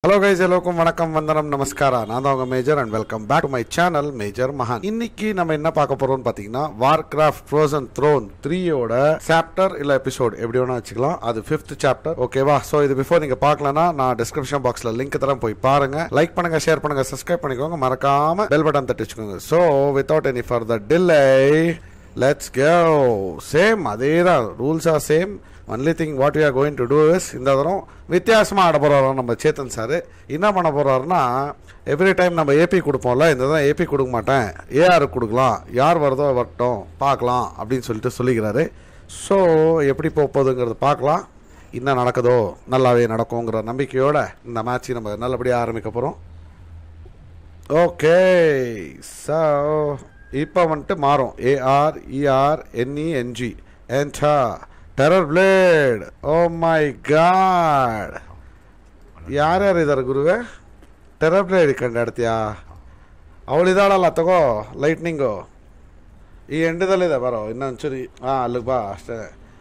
Hello guys எல்லோருக்கும் வணக்கம் வந்தனம் நமஸ்காரா நான் தான் உங்க major and welcome back to my channel major மகான் இன்னைக்கு நம்ம என்ன பார்க்க போறோம்னு பாத்தீங்கன்னா வார் கிராஃப்ட் ஃப்ரோசன் த்ரோன் த்ரீயோட சாப்டர் இல்ல எபிசோட் எப்படி வேணா வச்சுக்கலாம் அது ஃபிஃப்த் சாப்டர் ஓகேவா ஸோ இது பிஃபோர் நீங்க பார்க்கலனா நான் டிஸ்கிரிப்ஷன் பாக்ஸ்ல லிங்க் தரேன் போய் பாருங்க லைக் பண்ணுங்க ஷேர் பண்ணுங்க சப்ஸ்கிரைப் பண்ணிக்கோங்க மறக்காம பெல் பட்டன் தட்டி வச்சுக்கோங்க so without any further delay let's go same அதே தான் rules are same only thing what you are going to do is இந்த தரம் வித்தியாசமாக ஆட போகிறாரோ நம்ம சேத்தன் சார் என்ன பண்ண போகிறாருன்னா எவ்ரி டைம் நம்ம ஏபி கொடுப்போம்ல இந்த தான் ஏபி கொடுக்க மாட்டேன் ஏஆர் கொடுக்கலாம் யார் வருதோ வரட்டும் பார்க்கலாம் அப்படின்னு சொல்லிட்டு சொல்லிக்கிறாரு ஸோ எப்படி போக போகுதுங்கிறது பார்க்கலாம் என்ன நடக்குதோ நல்லாவே நடக்குங்கிற நம்பிக்கையோட இந்த மேட்ச் நம்ம நல்லபடியாக ஆரம்பிக்க போகிறோம் ஓகே ஸோ இப்போ வந்துட்டு மாறும் ஏஆர் இஆர் என்இஎன்ஜி என்டா Terrorblade oh my god ಯಾರ್ಯಾರು ಇದ್ದಾರೆ ಗುರುವೆ ಟೆರರ್ ಬ್ಲೇಡ್ ಕಂಡಾಡ್ತೀಯಾ ಅವಳಿದಾಳಲ್ಲ ತಗೋ ಲೈಟ್ನಿಂಗು ಈ ಎಂಡದಲ್ಲಿದೆ ಬರೋ ಇನ್ನೊಂಚೂರಿ ಹಾಂ ಅಲ್ಲಿಗೆ ಬಾ ಅಷ್ಟೇ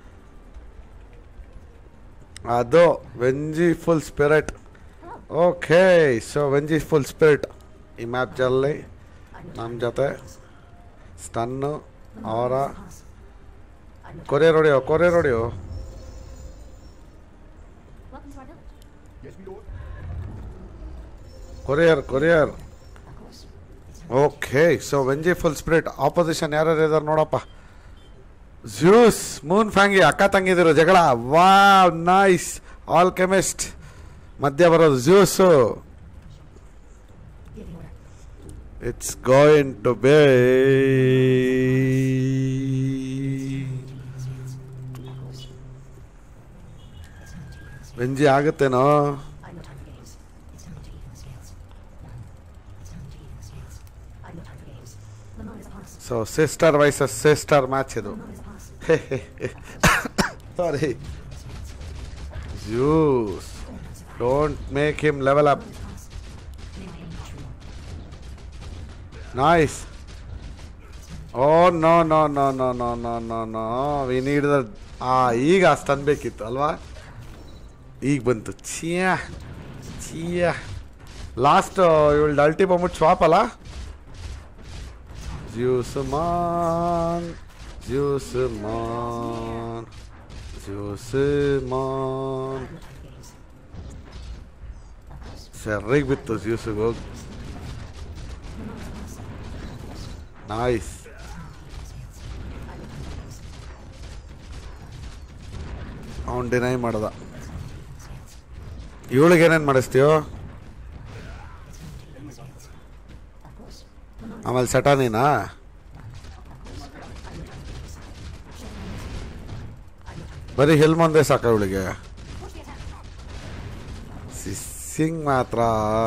ಅದು vengeful spirit okay so vengeful spirit ಈ ಮ್ಯಾಪ್ ಜಲ್ಲಿ ನಮ್ಮ ಜೊತೆ ಸ್ಟನ್ನು ಅವರ ಕೊರಿಯರ್ ಹೊಡಿಯೋ ಕೊರಿಯರ್ ಹೊಡಿಯೋ Welcome to our village. Courier courier Of course. Okay so vengeful spirit opposition ಯಾರ್ಯಾರು ಇದಾರೆ ನೋಡಪ್ಪ ಜ್ಯೂಸ್ ಮೂನ್ ಫ್ಯಾಂಗಿ ಅಕ್ಕ ತಂಗಿದಿರು ಜಗಳ ವಾ ನೈಸ್ ಆಲ್ ಕೆಮಿಸ್ಟ್ ಮಧ್ಯ ಬರೋದು Zeus Giving order. It's going to be Of course. Venge ಆಗುತ್ತೇನೋ I've no time for games. It's time to even the scales. It's time to even the scales. I've no time for games. The moment is upon us. So sister versus sister match ಇದು The moment is upon us. Sorry Zeus don't make him level up Upon us. May my aim be true. Nice. Oh no no no no no no no no. We need the ಆ ಈಗ ಅಷ್ಟು ಬೇಕಿತ್ತು ಅಲ್ವಾ ಈಗ ಬಂತು ಚಿಯ ಚಿಯ last ಇವಳು ಅಲ್ಟಿ ಬಂದ್ಬಿಟ್ಟು shop ಅಲ್ಲ Zeus man Zeus man Zeus man ಸರಿಗೆ ಬಿತ್ತು ಜ್ಯೂಸಿಗೆ ಹೋಗಿ ನಾಯ್ಸ್ ಅವನು ಡಿನೈ ಮಾಡ್ದ ಇವಳಿಗೆ ಏನೇನು ಮಾಡಿಸ್ತೀಯೋ ಆಮೇಲೆ ಸಟಾನಿನಾ ಬರೀ ಹೆಲ್ಮಂದೇ ಸಾಕ ಇವಳಿಗೆ ಸಿಸ್ಸಿಂಗ್ ಮಾತ್ರ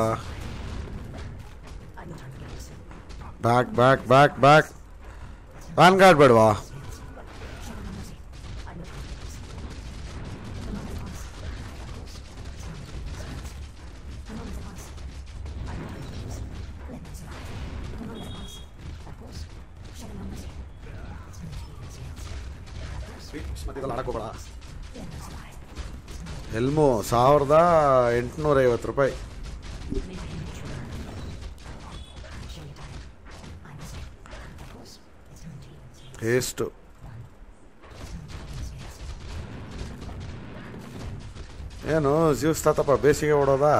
I've no time for games. Back back back back PAN card ಬೇಡವಾ I've no time for games. The moment is upon us. I've no time for games. Let them survive. The moment is upon us. Of course. Show them no mercy. It's time to even the scales. Of course. Let them survive. ಹೆಲ್ಮು ಸಾವಿರದ ಎಂಟುನೂರ ಐವತ್ತು ರೂಪಾಯಿ May my aim be true. Show your time. I must say. Of course. It's time to even the scales. ಎಷ್ಟು ಏನು Zeus ತಾತಪ್ಪ ಬೇಸಿಗೆ ಓಡೋದಾ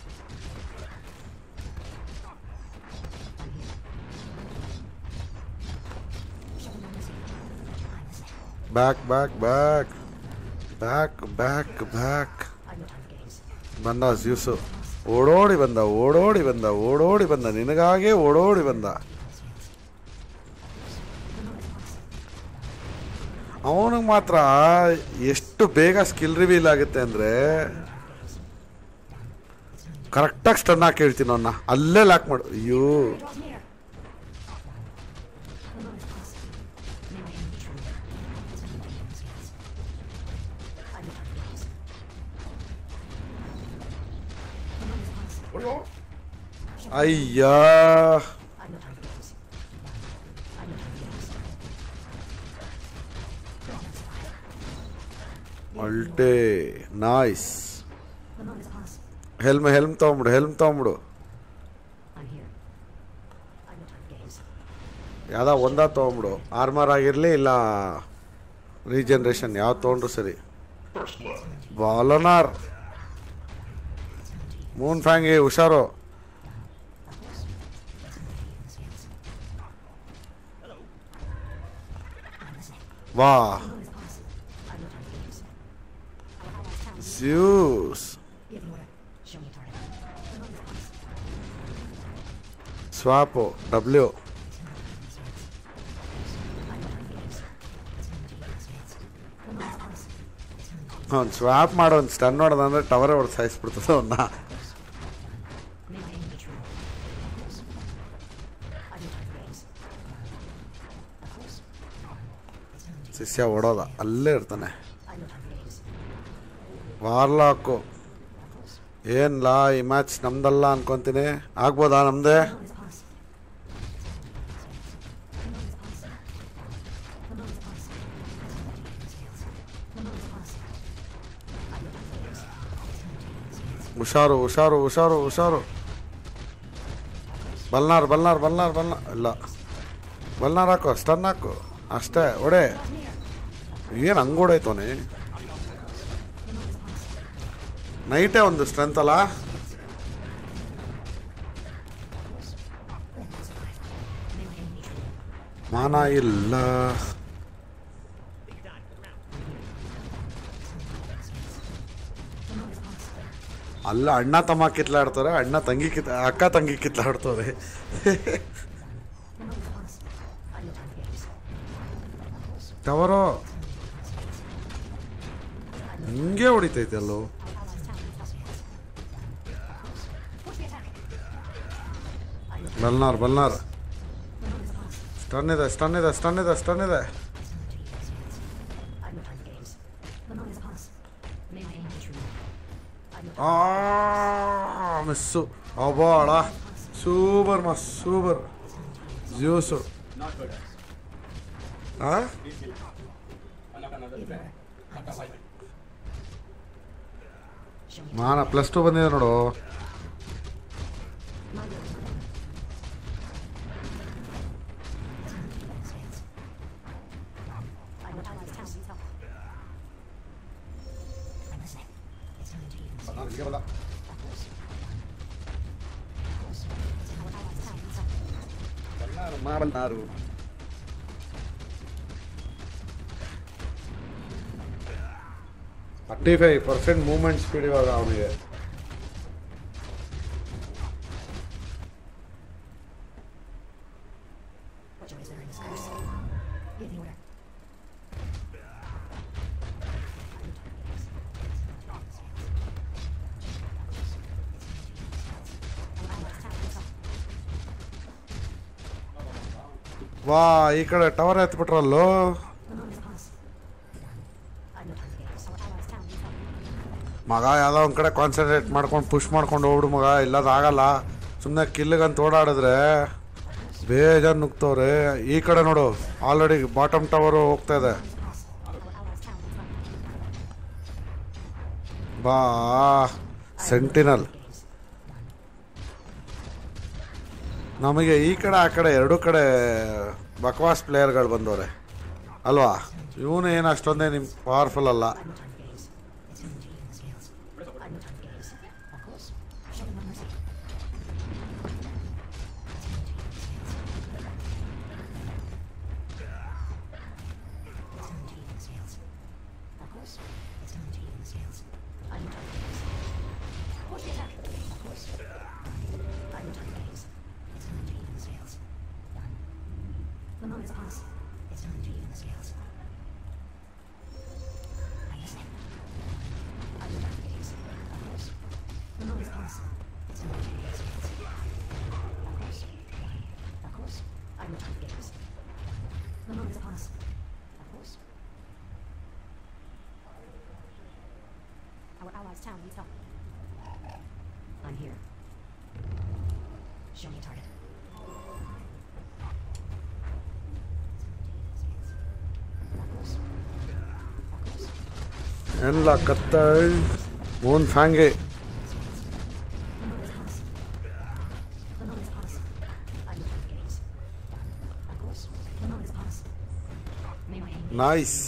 back back back back back back I've no time for games. ಬಂದ Zeus ಓಡೋಡಿ ಬಂದ ಓಡೋಡಿ ಬಂದ ಓಡೋಡಿ ಬಂದ ನಿನಗಾಗೆ ಓಡೋಡಿ ಬಂದ ಅವನಿಗೆ ಮಾತ್ರ ಎಷ್ಟು ಬೇಗ ಸ್ಕಿಲ್ ರಿವೀಲ್ ಆಗುತ್ತೆ ಅಂದರೆ ಕರೆಕ್ಟಾಗಿ ಸ್ಟನ್ ಹಾಕಿ ಹೇಳ್ತೀನಿ ಅವನ್ನ ಅಲ್ಲೇ ಲಾಕ್ ಮಾಡು ಅಯ್ಯೋ Draws near. The moment is past. May my aim be true. It's time to even the scales. I've no time for games. The moment is past. ಅಯ್ಯ I've no time for games. I've no time for games. Let them survive. Ulti noise The moment is past. Helm helm ತೊಗೊಂಬಿಡು helm ತೊಗೊಂಬಿಡು I'm here. I'm not on games. ಯಾವುದೋ ಒಂದ ತೊಗೊಂಬಿಡು armour ಆಗಿರಲಿ ಇಲ್ಲ regeneration ಯಾವ್ದು ತೊಗೊಂಡ್ರು ಸರಿ ಬಾಲನಾರ್ ಮೂನ್ ಫ್ಯಾಂಗಿ ಹುಷಾರು ವಾ I'm not on games. Our allies town. Zeus Give the order. Show me target. Swap W I'm not on games. The moment's pass. ಅವ್ನು ಸ್ವಾಪ್ ಮಾಡೋ ಒಂದು ಸ್ಟನ್ ನೋಡೋದಂದ್ರೆ ಟವರೇ ಹೊಡೆದು ಸಾಯಿಸ್ಬಿಡ್ತದೆ ಅವನ್ನ Maintain the true. Of course. I'm not on games. Of course. It's time to ಶಿಷ್ಯ ಓಡೋದ ಅಲ್ಲೇ ಇರ್ತಾನೆ I'm not on games. ವಾರ್ಲಾಕು Of course. ಏನ್ಲಾ ಈ match ನಮ್ದಲ್ಲ ಅನ್ಕೊಂತೀನಿ ಆಗ್ಬೋದಾ ನಮ್ದೇ The moment's pass. The moment's pass. The moment's pass. The moment's pass. I'm not on games. ಹುಷಾರು ಹುಷಾರು ಹುಷಾರು ಹುಷಾರು ಬಲ್ನಾರ್ ಬಲ್ನಾರ್ ಬಲ್ನಾರ್ ಬಲ್ನಾರ್ ಇಲ್ಲ ಬಲ್ನಾರ್ ಹಾಕು ಸ್ಟನ್ ಹಾಕು ಅಷ್ಟೇ ಒಡೆ ಏನು ಹಂಗೆ ಹೊಡೈತವನೆ ನೈಟೇ ಒಂದು ಸ್ಟ್ರೆಂತ್ ಅಲ್ಲ ಮಾನ ಇಲ್ಲ ಅಲ್ಲ ಅಣ್ಣ ತಮ್ಮ ಕಿತ್ಲಾಡ್ತಾರೆ ಅಣ್ಣ ತಂಗಿ ಕಿತ್ ಅಕ್ಕ ತಂಗಿ ಕಿತ್ಲಾಡ್ತವ್ರೆ I'm not on games. ಟವರೋ ಹಿಂಗೆ ಹೊಡಿತೈತೆ ಅಲ್ಲೋ ಬಲ್ನಾರ್ ಬಲ್ನಾರ್ ಸ್ಟನ್ ಇದೆ ಸ್ಟನ್ ಇದೆ ಸ್ಟನ್ ಇದೆ ಸ್ಟನ್ ಇದೆ I'm not on games. The moment's pass. Maintain the true. I'm not ಆ ಮಿಸ್ಸು ಅಬಾಳ ಸೂಪರ್ ಮಸ್ ಸೂಪರ್ ಜ್ಯೂಸು ಆ Show me mana plus two ಬಂದಿದೆ ನೋಡು I'm not allies town. Need help. I'm listening. It's time to even see. Of course. Of course. Our allies town. Needs help. Balanar thirty five percent movement speed ಇವಾಗ ಅವನಿಗೆ What joy is there in this curse? Give the order. ವಾ ಈ ಕಡೆ tower ಎತ್ಬಿಟ್ರಲ್ಲೋ The moment's pass. I'm not on games. Our allies town. Needs help. ಮಗ ಯಾವುದೋ ಒಂದು ಕಡೆ ಕಾನ್ಸಂಟ್ರೇಟ್ ಮಾಡ್ಕೊಂಡು ಪುಷ್ ಮಾಡ್ಕೊಂಡು ಹೋಗ್ಬಿಡು ಮಗ ಇಲ್ಲದಾಗಲ್ಲ ಸುಮ್ಮನೆ ಕಿಲ್ಲಿಗಂತ ಓಡಾಡಿದ್ರೆ ಬೇಜಾರು ನುಗ್ತವ್ರೆ ಈ ಕಡೆ ನೋಡು ಆಲ್ರೆಡಿ ಬಾಟಮ್ ಟವರು ಹೋಗ್ತಾ ಇದೆ Our allies town. Needs help. ಬಾ ಸೆಂಟಿನಲ್ Games. ನಮಗೆ ಈ ಕಡೆ ಆ ಕಡೆ ಎರಡೂ ಕಡೆ ಬಕ್ವಾಸ್ ಪ್ಲೇಯರ್ಗಳು ಬಂದವ್ರೆ ಅಲ್ವಾ ಇವನು ಏನು ಅಷ್ಟೊಂದೇ ನಿಮ್ಮ ಪವರ್ಫುಲ್ ಅಲ್ಲ I'm not on games. It's time to even the scales. I'm not on games. Of course. Show them no mercy. It's time to even the scales. Of course. It's time to even the scales. I'm not on games. Push the attack. Of course. I'm not on games. It's time to even the scales. The moment's pass. It's time to even the scales. I'm listening. I'm not on games. Of course. The moment's pass. It's time to even the scales. Of course. Of course. I'm not on games. The moment's pass. Of course. Our allies' town needs help. I'm here. Show me target. Of course. Of course. ಎಲ್ಲ ಕತ್ತ Moon ಫ್ಯಾಂಗೆ noise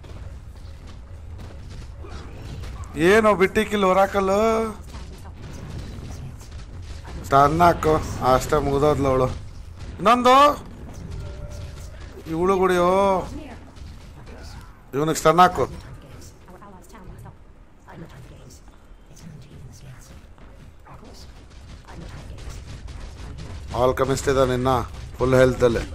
ಏನು ಬಿಟ್ಟಿಕ್ಕಿಲ್ಲ ಹೊರಾಕಲ್ಲು stun ಹಾಕು ಅಷ್ಟೇ ಮುಗ್ದೋದ್ಲ ಅವಳು ಇನ್ನೊಂದು ಇವಳು ಗುಡಿಯೋ ಇವನಿಗೆ stun ಹಾಕು Our allies' town locked up. I'm not time games. It's time to even the scales. Of course. I'm not time games. I'm here. Alchemist ಇದ್ದಾನೆ ಇನ್ನ ಫುಲ್ ಹೆಲ್ತಲ್ಲಿ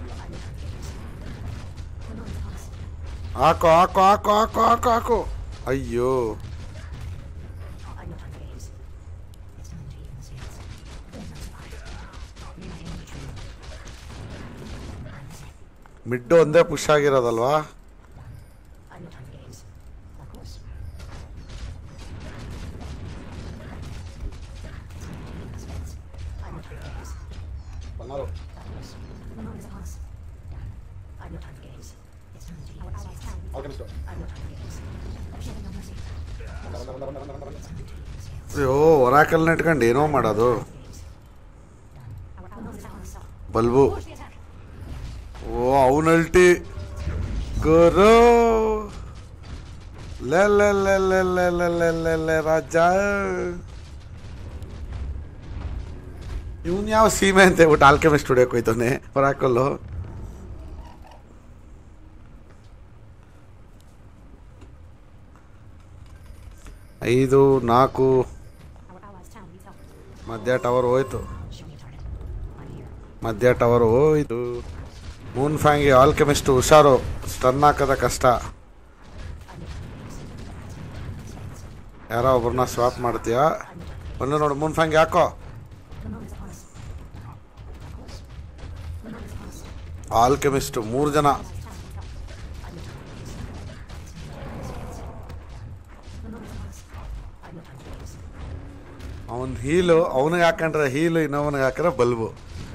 The noise of us. ಹಾಕು ಹಾಕು ಹಾಕು ಹಾಕು ಹಾಕು ಹಾಕು ಅಯ್ಯೋ I'm not time games. It's time to even the scales. Then I survive. You're my only true. I'm the same. Mid ಒಂದೇ ಪುಷ್ ಆಗಿರೋದಲ್ವಾ I'm not time games. Of course. I'm not time games. Of course. The noise of us. I'm not time games. It's time to even the scales. I'm not time games. Shedding no mercy. It's time to even the scales. ಅಯ್ಯೋ ಹೊರಾಕಲ್ನ ಇಟ್ಕೊಂಡು ಏನೋ ಮಾಡೋದು Our allies' town is up. Bulb Push the attack. Oh ಅವನಲ್ಟಿ ಗುರು ಲೆ ಲೆ ಲೆ ಲೆ ಲೆ ಲೆ ಲೆ ಲೆ ಲೆ ರಾಜ ಇವನ್ ಯಾವ ಸೀಮೆ ಅಂತ ಹೇಳ್ಬಿಟ್ಟು ಆಲ್ಕೆಮಿಸ್ಟ್ ಹೊಡಿಯೋಕೆ ಹೋಯ್ತಾನೆ ಹೊರಾಕಲ್ಲು ಐದು ನಾಲ್ಕು Our allies' town needs help. ಮಧ್ಯ ಟವರ್ ಹೋಯ್ತು Show me a target. I'm here. ಮಧ್ಯ ಟವರ್ ಹೋಯ್ತು ಮೂನ್ ಫ್ಯಾಂಗಿ ಆಲ್ಕೆಮಿಸ್ಟ್ ಹುಷಾರು ಸ್ಟನ್ ಹಾಕದ ಕಷ್ಟ ಯಾರೋ ಒಬ್ರನ್ನ ಸ್ವಾಪ್ ಮಾಡ್ತೀಯಾ ಒಂದು ನೋಡು ಮೂನ್ ಫ್ಯಾಂಗಿ ಹಾಕೋ The noise of us. Of course. The noise of us. Alchemist ಮೂರು ಜನ Allies' town needs help. I'm not time games. The noise of us. I'm not time games. ಅವನ್ ಹೀಲು ಅವನಿಗೆ ಹಾಕೊಂಡ್ರೆ ಹೀಲು ಇನ್ನೊವನಿಗೆ ಹಾಕಿದ್ರೆ bulb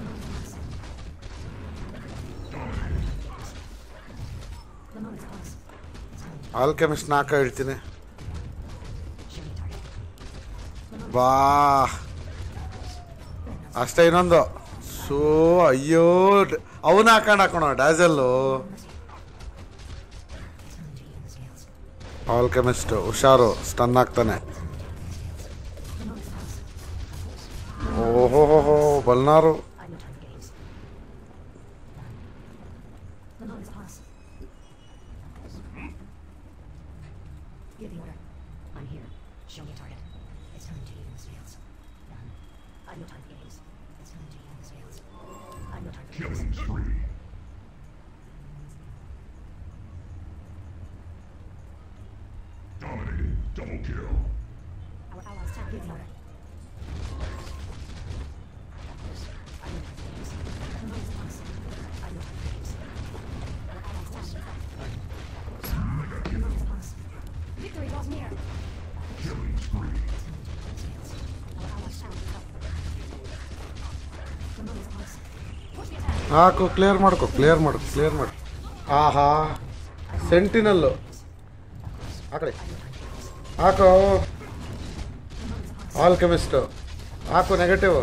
The noise of us. Alchemist ನಾಕ ಹೇಳ್ತೀನಿ Show me a target. ಬಾ ಅಷ್ಟೇ ಇನ್ನೊಂದು ಸೋ ಅಯ್ಯೋ ಅವನ ಹಾಕೊಂಡು ಹಾಕೋಣ ಡ್ಯಾಸಲ್ಲು It's time to even the scales. Alchemist ಹುಷಾರು ಸ್ಟನ್ ಆಗ್ತಾನೆ The noise of us. ಓಹೋ Balanar I'm not time games. The noise of us. Give the order. I'm here. Show me a target. It's time to even the scales. I'm no time games. It's time to even the scales. I'm no time games. Dominating. Double kill. Our allies' town. Give the order. I'm no time games. The noise of us. I'm no time games. Our allies' town. The noise of us. Victory draws near. Killing spree. Our allies' town. The noise of us. Push the attack. ಹಾಕು clear ಮಾಡ್ಕೊ clear ಮಾಡು clear ಮಾಡು ಆಹಾ ಸೆಂಟಿನಲ್ಲು ಆ ಕಡೆ ಹಾಕೋ alchemist ಹಾಕು negative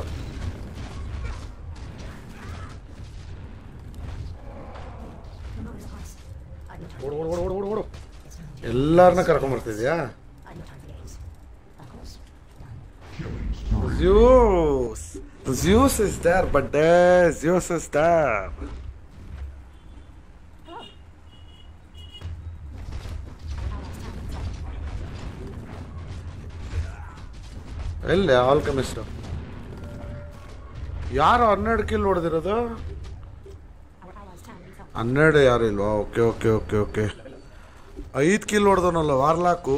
The noise of us. I'm no time ಓಡು ಓಡು ಓಡು ಓಡು ಓಡು It's time to ಎಲ್ಲರನ್ನ ಕರ್ಕೊಂಬರ್ತಿದ್ಯಾ I'm no time games. Of course. Killing spree. Zeus! Zeus is there, but there, Zeus is there. ಎಲ್ಲಿ ಆಲ್ಕಮಿಸ್ಟ್ ಯಾರು ಹನ್ನೆರಡು ಕಿಲ್ ಹೊಡೆದಿರೋದು Our allies' town needs help. ಹನ್ನೆರಡು ಯಾರು ಇಲ್ವಾ ಓಕೆ ಓಕೆ ಓಕೆ ಓಕೆ ಐದು ಕಿಲ್ ಹೊಡೆದವನಲ್ಲ warlock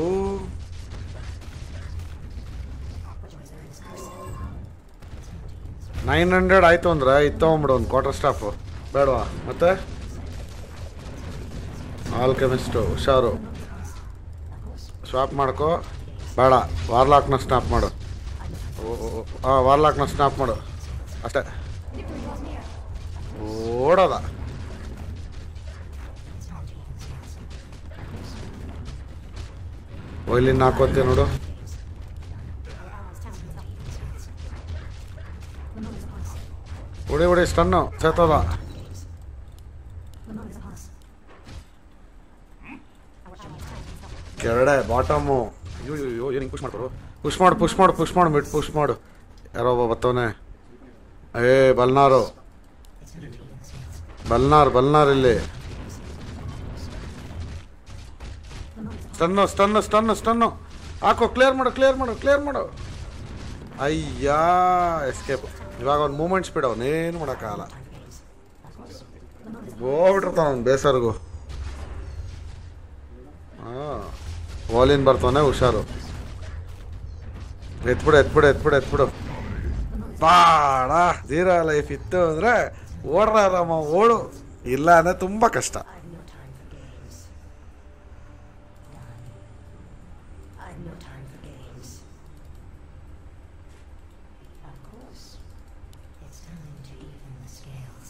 What joys there in this curse? It's time to even the nine hundred ಆಯ್ತು ಅಂದ್ರೆ ಇದು ತೊಗೊಂಬಿಡು ಒಂದು ಕ್ವಾರ್ಟರ್ ಸ್ಟಾಫು ಬೇಡವಾ ಮತ್ತೆ ಆಲ್ಕೆಮಿಸ್ಟು ಹುಷಾರು ಸ್ವಾಪ್ ಮಾಡ್ಕೋ ಬೇಡ ವಾರ್ಲಾಕ್ನ ಸ್ನಾಪ್ ಮಾಡು ಹಾಂ ವಾರ್ಲಾಕ್ನ ಸ್ನಾಪ್ ಮಾಡು ಅಷ್ಟೇ Victory draws near. ಓಡೋದ ಒಯ್ಲಿನ ಹಾಕೋತೀಯ ನೋಡು Our allies' town needs help. The noise of us. ಹೊಡಿ ಹೊಡಿ ಸ್ಟನ್ನು ಸೇತದ The noise of us. ಕೆರಡೆ ಬಾಟಮು ಅಯ್ಯೋ ಅಯ್ಯೋ ಏನು ಹಿಂಗೆ ಪುಷ್ ಮಾಡ್ತಾರೋ ಪುಷ್ ಮಾಡು ಪುಷ್ ಮಾಡು ಪುಷ್ ಮಾಡು ಮಿಡ್ ಪುಷ್ ಮಾಡು ಯಾರೋ ಒಬ್ಬ ಬರ್ತವನೆ ಏ ಬಲ್ನಾರು ಬಲ್ನಾರ್ ಬಲ್ನಾರ್ ಇಲ್ಲಿ ಸ್ಟನ್ನು ಸ್ಟನ್ನು ಸ್ಟನ್ನು ಸ್ಟನ್ನು ಹಾಕೋ ಕ್ಲಿಯರ್ ಮಾಡು ಕ್ಲಿಯರ್ ಮಾಡು ಕ್ಲಿಯರ್ ಮಾಡು ಅಯ್ಯಾ ಎಸ್ಕೇಪ್ ಇವಾಗ ಅವ್ನು ಮೂಮೆಂಟ್ ಸ್ಪೀಡ್ ಅವನೇನು ಮಾಡೋಕ್ಕಾಗಲ್ಲ ಹೋಗ್ಬಿಟ್ಟಿರ್ತಾನ ಅವ್ನು ಬೇಸರ್ಗು ಹಾಂ ವಾಲಿನ್ ಬರ್ತಾನೆ ಹುಷಾರು ಎತ್ಬಿಡು ಎತ್ಬಿಡು ಎತ್ಬಿಡು ಎತ್ಬಿಡು ಬಾಡ ಧೀರ ಲೈಫ್ ಇತ್ತು ಅಂದರೆ ಓಡ್ರಾರಮ್ಮ ಓಡು ಇಲ್ಲ ಅಂದರೆ ತುಂಬ ಕಷ್ಟ I have no time for games. Of course, it's time to even the scales.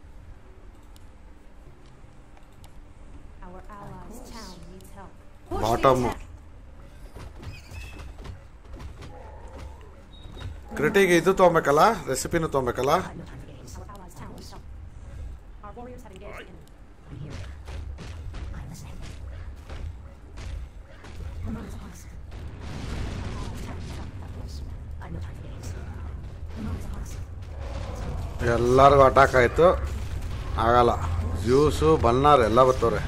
Our allies' town needs help. Bottom ಕ್ರಿಟಿಗೆ ಇದು ತೊಗೊಬೇಕಲ್ಲ ರೆಸಿಪಿನೂ ತೊಗೊಬೇಕಲ್ಲ I have no time for games. Our allies' town needs help. Our warriors have engaged the enemy. I'm here. I'm listening. The moment's upon us. Of course, I have no time for games. The moment's upon us. ಎಲ್ಲರಿಗೂ attack ಆಯಿತು ಆಗಲ್ಲ juice ಬಲ್ನಾರ್ ಎಲ್ಲ ಬರ್ತವ್ರೆ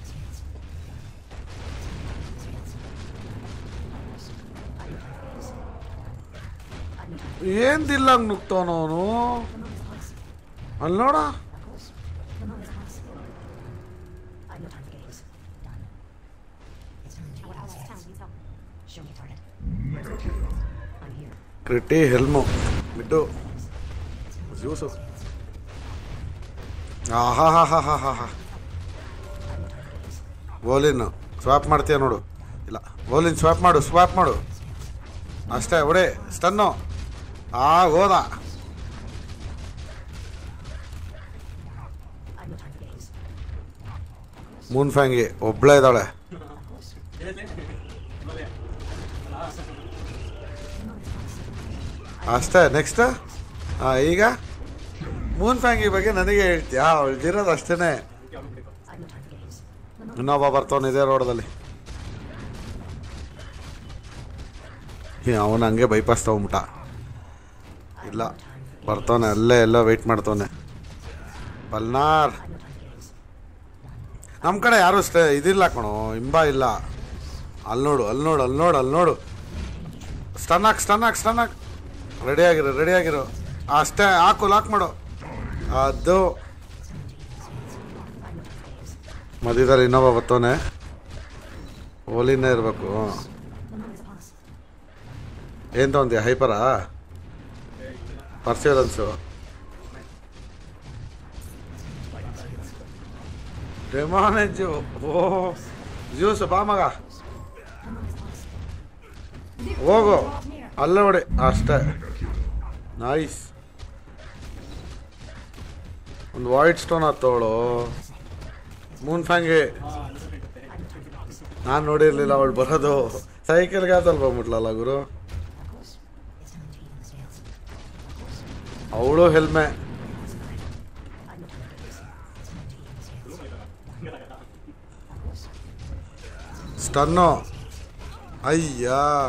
ಏನ್ದಿಲ್ಲ ಹಂಗೆ ನುಗ್ತವನವನು ಅಲ್ಲಿ ನೋಡ The moment's upon us. I have no time for games. Done. It's time to Our even the allies' town scales. needs help. Show me a target. Mega kill. I'm here. ಕ್ರಿಟಿ ಹೆಲ್ಮು ಬಿಟ್ಟು juice ಆಹಾ ಹಾ ಹಾ ಹಾ ಹಾ ಹಾ ಓಲಿನ್ swap ಮಾಡ್ತೀಯ ನೋಡು ಇಲ್ಲ ಓಲಿನ್ ಸ್ವಾಪ್ ಮಾಡು ಸ್ವಾಪ್ ಮಾಡು ಅಷ್ಟೇ ಹೊಡೆ ಸ್ಟನ್ನು ಆ ಹೋದ I have no time for games. Moon ಫ್ಯಾಂಗಿ ಒಬ್ಳೇ ಇದ್ದಾಳೆ ಅಷ್ಟೇ ನೆಕ್ಸ್ಟ್ ಹಾಂ ಈಗ ಮೂನ್ ಫ್ಯಾಂಗಿ ಬಗ್ಗೆ ನನಗೆ ಹೇಳ್ತೀಯಾ ಅವಳ್ದಿರೋದು ಅಷ್ಟೇ I have no time for games. ಇನ್ನೊಬ್ಬ ಬರ್ತಾವನು ಇದೇ ರೋಡದಲ್ಲಿ ಅವನು ಹಂಗೆ ಬೈಪಾಸ್ ತಗೊಂಬಿಟ್ಟ ಇಲ್ಲ ಬರ್ತಾನೆ ಅಲ್ಲೇ ಎಲ್ಲ ವೆಯ್ಟ್ ಮಾಡ್ತಾನೆ ಬಲ್ನಾರ್ I have no time for games. ನಮ್ಮ ಕಡೆ ಯಾರು ಸ್ಟೇ ಇದಿಲ್ಲ ಕಣೋ ಇಂಬ ಇಲ್ಲ ಅಲ್ಲಿ ನೋಡು ಅಲ್ಲಿ ನೋಡು ಅಲ್ಲಿ ನೋಡು ಅಲ್ಲಿ ನೋಡು ಸ್ಟನ್ ಹಾಕ್ ಸ್ಟನ್ ಹಾಕ್ ಸ್ಟನ್ ಹಾಕ್ ರೆಡಿ ಆಗಿರು ರೆಡಿ ಆಗಿರು ಅಷ್ಟೇ ಹಾಕು ಲಾಕ್ ಮಾಡು ಅದು ಮಧ್ಯದಲ್ಲಿ ಇನ್ನೊಬ್ಬ ಬರ್ತಾನೆ ಓಲಿನೇ ಇರಬೇಕು The moment's upon us. ಏನು ತೊಗೊಂತೀಯ ಹೈಪರಾ ಪರ್ಸ್ಯೂರೆನ್ಸು ಡೆಮಾನೆಜ್ಜು ಓ ಜ್ಯೂಸು ಬಾ ಮಗ ಹೋಗು ಅಲ್ಲೇ ಹೊಡಿ ಅಷ್ಟೇ ನೈಸ್ ಒಂದು ವೈಟ್ ಸ್ಟೋನ್ ಹತ್ತೋಳು ಮೂನ್ ಫ್ಯಾಂಗಿ ನಾನು ನೋಡಿರ್ಲಿಲ್ಲ ಅವಳು ಬರೋದು ಸೈಕಲ್ಗೆ ಆತಲ್ಲಿ ಬಂದ್ಬಿಟ್ಲಲ್ಲ ಗುರು Of course, it's time to even the scales. ಅವಳು ಹೆಲ್ಮೆ I have no time for games. It's time to even the scales. Of course, ಸ್ಟನ್ನು ಅಯ್ಯ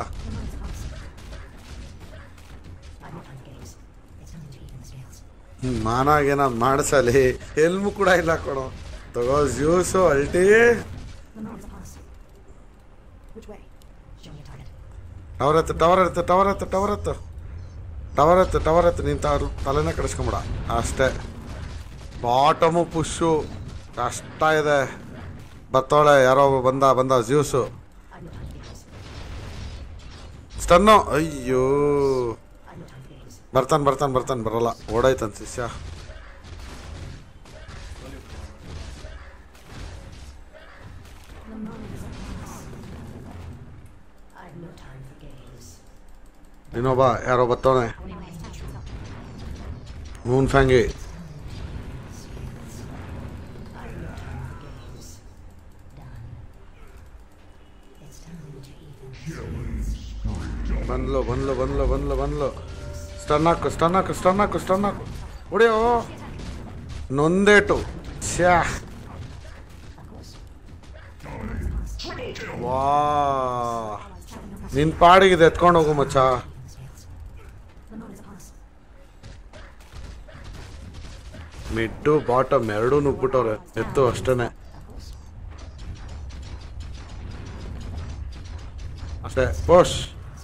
I have no time for games. It's time to even the scales. ಮಾನಾಗೇನ ಮಾಡಿಸಲಿ ಹೆಲ್ಮು ಕೂಡ ಇಲ್ಲ ಕೊಡೋ ತಗೋ Zeus ulti The moment's upon us. Which way? Show me a target. Tower ಎತ್ತು tower ಎತ್ತು tower ಎತ್ತು tower ಎತ್ತು tower ಎತ್ತು ಟವರ್ ಎತ್ತು ನೀನು ತ ತಲೆನೇ ಕಡಿಸ್ಕೊಂಬಿಡ ಅಷ್ಟೇ ಬಾಟಮು ಪುಷು ಕಷ್ಟ ಇದೆ ಬತ್ತೋಳೆ ಯಾರೋ ಒಬ್ಬ ಬಂದ ಬಂದ Zeus I have no time for games. Stun ಅಯ್ಯೋ I have no time for games. ಬರ್ತಾನೆ ಬರ್ತಾನೆ ಬರ್ತಾನೆ ಬರಲ್ಲ ಓಡಾಯ್ತಾನೆ ಶಿಷ್ಯ The moment is upon us. I have no time for games. ಇನ್ನೊಬ್ಬ ಯಾರೋ ಬತ್ತವನೆ Our allies' town needs help. Moon ಫ್ಯಾಂಗಿ I have no time for games. Done. It's time to even. ಬಂದ್ಲು ಬಂದ್ಲು ಬಂದ್ಲು ಬಂದ್ಲು ಬಂದ್ಲು ಸ್ಟನ್ ಹಾಕು ಸ್ಟನ್ ಹಾಕು ಸ್ಟನ್ ಹಾಕು ಸ್ಟನ್ ಹಾಕು ಹೊಡಿಯೋ ನೊಂದೇಟು ಶ್ಯಾ Of course. ವಾ ನಿನ್ ಪಾಡಿಗಿದೆ ಎತ್ಕೊಂಡು ಹೋಗು ಮಚ್ಚ The moment is upon us. Mid bottom ಎರಡೂ ನುಗ್ಬಿಟ್ಟವ್ರೆ ಎತ್ತು ಅಷ್ಟೇನೆ ಅಷ್ಟೇ push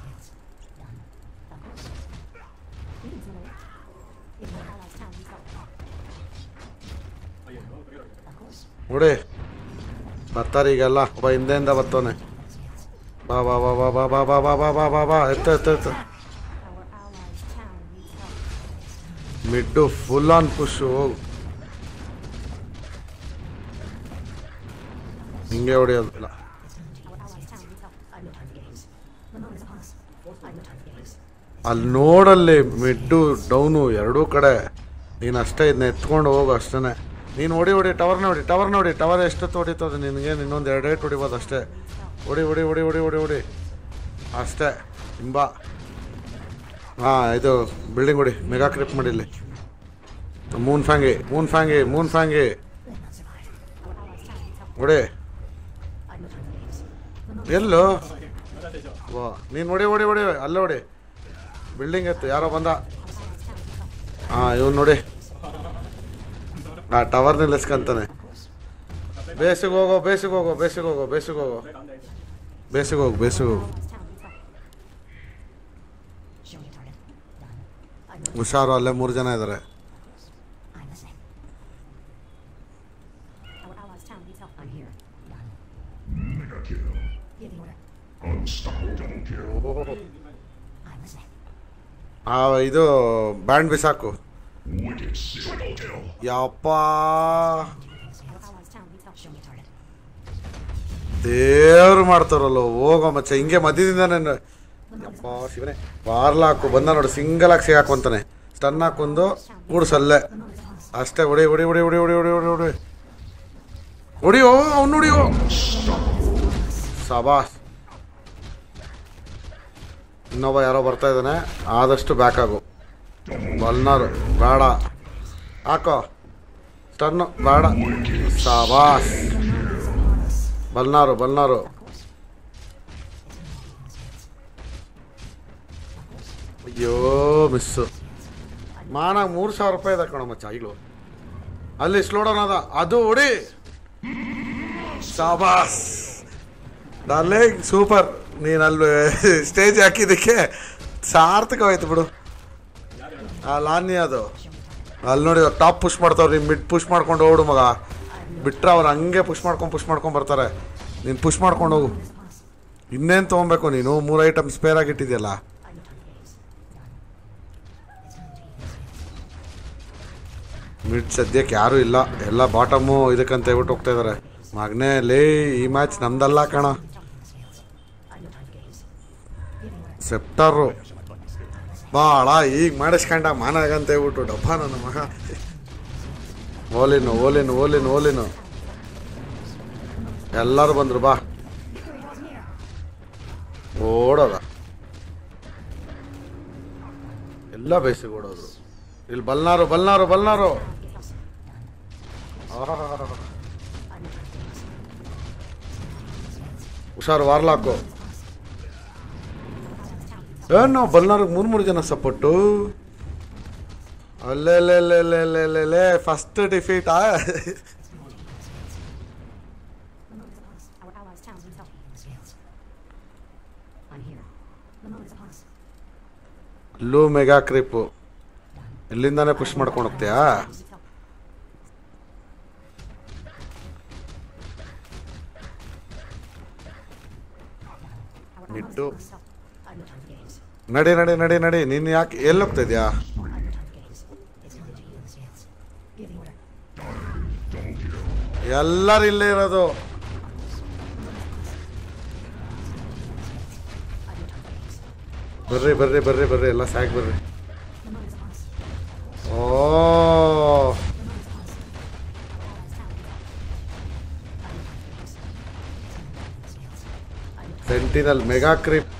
Our allies' town needs help. ನೋಡಿ ಬರ್ತಾರೆ ಈಗೆಲ್ಲ ಒಬ್ಬ ಹಿಂದೆಯಿಂದ ಬರ್ತವನೆ ಬಾ ಬಾ ಬಾ ಬಾ ಬಾ ಬಾ ಬಾ ಬಾ ಬಾ ಬಾ ಬಾ ಬಾ ಎತ್ತು ಎತ್ತು ಎತ್ತು Our allies' town needs help. Mid full on push ಹೋಗು ಹಿಂಗೆ ಹೊಡೆಯೋದು ಇಲ್ಲ Our allies' town needs help. I've no time for games. The moment is upon us. I've no time for games. ಅಲ್ಲಿ ನೋಡಲ್ಲಿ ಮಿಡ್ಡು ಡೌನು ಎರಡೂ ಕಡೆ ನೀನು ಅಷ್ಟೇ ಇದನ್ನ ಎತ್ಕೊಂಡು ಹೋಗು ಅಷ್ಟೇ ನೀನು ಹೊಡಿ ಹೊಡಿ ಟವರ್ ನೋಡಿ ಟವರ್ ನೋಡಿ ಟವರ್ ಎಷ್ಟೊತ್ತು ಹೊಡಿತದೆ ನಿನಗೆ ಇನ್ನೊಂದು ಎರಡು ಏಟ್ ಹೊಡಿಬೋದು ಅಷ್ಟೇ ಹೊಡಿ ಹೊಡಿ ಹೊಡಿ ಹೊಡಿ ಹೊಡಿ ಹೊಡಿ ಅಷ್ಟೇ ಹಿಂಬ ಹಾಂ ಇದು ಬಿಲ್ಡಿಂಗ್ ಹೊಡಿ ಮೆಗಾ ಕ್ರಿಪ್ ಮಾಡಿಲ್ಲಿ ಮೂನ್ ಫ್ಯಾಂಗಿ ಮೂನ್ ಫ್ಯಾಂಗಿ ಮೂನ್ ಫ್ಯಾಂಗಿ They'll not survive. Our allies' town needs help. ಹೊಡಿ I've no time for games. The moment ಎಲ್ಲೋ ವಾ ನೀನು ಹೊಡಿ ಹೊಡಿ ಹೊಡಿ ಅಲ್ಲೇ ಹೊಡಿ ಬಿಲ್ಡಿಂಗ್ ಎತ್ತು ಯಾರೋ ಬಂದ ಹಾಂ ಇವನು ನೋಡಿ ಆ ಟವರ್ ನಿಲ್ಲಿಸ್ಕೊಂತಾನೆ ಬೇಸಿಗೆ ಹೋಗೋ ಬೇಸಿಗೆ ಹೋಗೋ ಬೇಸಿಗೆ ಹೋಗೋ ಬೇಸಿಗೆ ಹೋಗೋ ಬೇಸಿಗೆ ಹೋಗು ಬೇಸಿಗೆ ಹೋಗು Allies' town needs help. Show me a target. Done. I've no ಹುಷಾರು ಅಲ್ಲೇ ಮೂರು ಜನ ಇದ್ದಾರೆ I'm listening. Our allies' town needs help. I'm here. Done. Mega kill. Give the order. Unstoppable double kill. I'm listening. ಆ ಇದು band ಬಿಸಾಕು Wicked triple kill. ಯಪ್ಪ Our allies' town needs help. Show me a target. ದೇವ್ರು ಮಾಡ್ತಾರಲ್ಲ ಹೋಗೋ ಮಚ್ಚ ಹಿಂಗೆ ಮಧ್ಯದಿಂದಾನೆ ಯಪ್ಪ ಶಿವನೇ ವಾರ್ಲಾಕು ಬಂದ ನೋಡು ಸಿಂಗಲ್ ಆಗಿ ಸಿಗಾಕೊಂತಾನೆ ಸ್ಟನ್ ಹಾಕೊಂದು ಕೂಡ್ಸಲ್ಲೇ The moment is upon us. ಅಷ್ಟೇ ಹೊಡಿ ಹೊಡಿ ಹೊಡಿ ಹೊಡಿ ಹೊಡಿ ಹೊಡಿ ಹೊಡಿ ಹೊಡಿ ಹೊಡಿಯೋ ಅವ್ನು ಹೊಡಿಯೋ ಸಬಾಸ್ ಇನ್ನೊಬ್ಬ ಯಾರೋ ಬರ್ತಾ ಇದ್ದಾನೆ ಆದಷ್ಟು ಬ್ಯಾಕ್ ಆಗು ಬಲ್ನರು ಬೇಡ ಹಾಕೋ ಸ್ಟನ್ನು ಬೇಡ ಸಬಾಸ್ ಬಲ್ನಾರು ಬಲ್ನಾರು ಅಯ್ಯೋ ಮಿಸ್ಸು ಮಾನ ಮೂರು ಸಾವಿರ ರೂಪಾಯಿ ಇದೆ ಕಣ ಮಚ್ಚ ಈಗಲೂ ಅಲ್ಲಿ ಸ್ಲೋಡೌನ್ ಅದ ಅದು ಹೊಡಿ ಸಾಬಾಸ್ ಡಾರ್ಲಿಂಗ್ ಸೂಪರ್ ನೀನು ಅಲ್ಲಿ ಸ್ಟೇಜ್ ಹಾಕಿದ್ದಕ್ಕೆ ಸಾರ್ಥಕವಾಯ್ತು ಬಿಡು ಆ ಲಾನಿ ಅದು ಅಲ್ಲಿ ನೋಡಿ ಟಾಪ್ ಪುಷ್ ಮಾಡ್ತಾವ್ರಿ ಮಿಡ್ ಪುಷ್ ಮಾಡ್ಕೊಂಡು ಓಡು ಮಗ ಬಿಟ್ರೆ ಅವ್ರು ಹಂಗೆ ಪುಷ್ ಮಾಡ್ಕೊಂಡು ಪುಷ್ ಮಾಡ್ಕೊಂಡು ಬರ್ತಾರೆ ನೀನು ಪುಷ್ ಮಾಡ್ಕೊಂಡು ಹೋಗು ಇನ್ನೇನು ತೊಗೊಬೇಕು ನೀನು ಮೂರು ಐಟಮ್ ಸ್ಪೇರ್ ಆಗಿಟ್ಟಿದ್ಯಲ್ಲ I've no time for games. Mid ಸದ್ಯಕ್ಕೆ ಯಾರೂ ಇಲ್ಲ ಎಲ್ಲ ಬಾಟಮು ಇದಕ್ಕಂತ ಹೇಳ್ಬಿಟ್ಟು ಹೋಗ್ತಾ ಇದ್ದಾರೆ ಮಗನೇ ಲೇ ಈ ಮ್ಯಾಚ್ ನಮ್ದಲ್ಲ ಕಣ I've no time for games. Give the order. ಸೆಪ್ಟರು ಭಾಳ ಈಗ ಮಾಡಿಸ್ಕೊಂಡ ಮಾನಾಗಂತ ಹೇಳ್ಬಿಟ್ಟು ಡಬ್ಬ ನನ್ನ ಮಗ ಓಲಿನು ಓಲಿನು ಓಲಿನು ಓಲಿನು ಎಲ್ಲರೂ ಬಂದರು ಬಾ ಓಡೋದ ಎಲ್ಲ ಬೇಸಿಗೆ ಓಡೋದ್ರು ಇಲ್ಲಿ ಬಲ್ನಾರು ಬಲ್ನಾರು ಬಲ್ನಾರು ಆಹಾಹಾಹಾ. ಹುಷಾರು ವಾರ್ಲಾಕು ಏನು ನಾವು ಬಲ್ನಾರಿಗೆ ಮೂರು ಮೂರು ಜನ ಸಪೋರ್ಟು ಅಲ್ಲೇ ಲೇ ಲೇ ಲೇ ಲೇ ಲೇ ಲೇ ಫಸ್ಟ್ ಡಿಫೀಟಾ Our allies' town needs help. Scales. I'm here. The moment is upon us. ಅಲ್ಲೂ ಮೆಗಾ ಕ್ರಿಪ್ಪು ಇಲ್ಲಿಂದಾನೇ ಪುಷ್ ಮಾಡ್ಕೊಂಡು ಹೋಗ್ತೀಯಾ Needs help. Our allies' Middo. town needs help. I've no time for games. ನಡಿ ನಡಿ ನಡಿ ನಡಿ ನೀನು ಯಾಕೆ ಎಲ್ಲಿ ಹೋಗ್ತಾ ಇದೆಯಾ I've no time for games. It's time to heal the scales. Give the order. Double kill. ಎಲ್ಲರೂ ಇಲ್ಲೇ ಇರೋದು I've no time for games. ಬರ್ರಿ ಬರ್ರಿ ಬರ್ರಿ ಬರ್ರಿ ಎಲ್ಲ ಸಾಕ್ ಬರ್ರಿ The moment is upon us. ಓ ಸೆಂಟಿನಲ್ ಮೆಗಾ ಕ್ರಿಪ್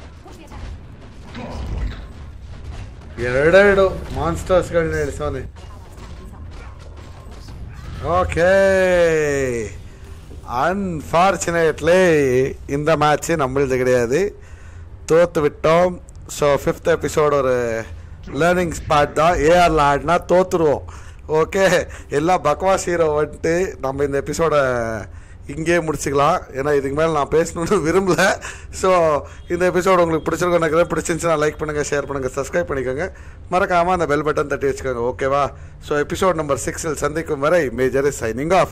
ಎರಡೆರಡು ಮಾನ್ಸ್ಟರ್ಸ್ಗಳನ್ನ ಇಳಿಸೋನೆ ಓಕೆ அன்ஃபார்ச்சுனேட்லி இந்த மேட்ச்சு நம்மளது கிடையாது தோத்து விட்டோம் ஸோ ஃபிஃப்த் எபிசோட் ஒரு லேர்னிங் ஸ்பாட் தான் ஏஆரில் ஆடினா தோத்துருவோம் ஓகே எல்லா பக்வாஸ் ஹீரோ வந்துட்டு நம்ம இந்த எபிசோடை இங்கேயே முடிச்சுக்கலாம் ஏன்னா இதுக்கு மேலே நான் பேசணும்னு விரும்பல ஸோ இந்த எபிசோடு உங்களுக்கு பிடிச்சிருக்கும் எனக்கு பிடிச்சிருந்துச்சுன்னா லைக் பண்ணுங்கள் ஷேர் பண்ணுங்கள் சப்ஸ்கிரைப் பண்ணிக்கோங்க மறக்காமல் அந்த பெல் பட்டன் தட்டி வச்சுக்கோங்க ஓகேவா ஸோ எபிசோட் நம்பர் சிக்ஸில் சந்திக்கும் வரை மேஜர் இஸ் சைனிங் ஆஃப்